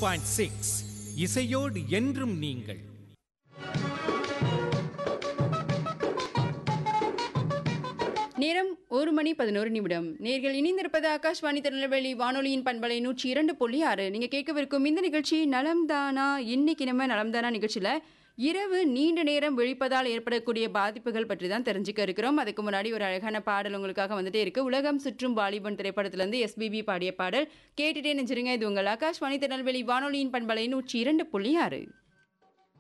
point six இசையோடு என்றும் நீங்கள் நேரம் ஒரு மணி பதினோரு நிமிடம் நேர்கள் இணைந்திருப்பது ஆகாஷ்வாணி திருநெல்வேலி வானொலியின் பண்பலை நூற்றி இரண்டு புள்ளி ஆறு நீங்க கேட்கவிருக்கும் இந்த நிகழ்ச்சி நலம்தானா இன்னைக்கு நம்ம நலம்தானா நிகழ்ச்சியில இரவு நீண்ட நேரம் விழிப்பதால் ஏற்படக்கூடிய பாதிப்புகள் பற்றி தான் தெரிஞ்சுக்க இருக்கிறோம் அதுக்கு முன்னாடி ஒரு அழகான பாடல் உங்களுக்காக வந்துட்டே இருக்கு உலகம் சுற்றும் வாலிபன் திரைப்படத்திலிருந்து எஸ்பிபி பாடிய பாடல் கேட்டுட்டே நெஞ்சிருங்க இது உங்கள் ஆகாஷ்வாணி திருநெல்வேலி வானொலியின் பண்பலை நூற்றி இரண்டு புள்ளி ஆறு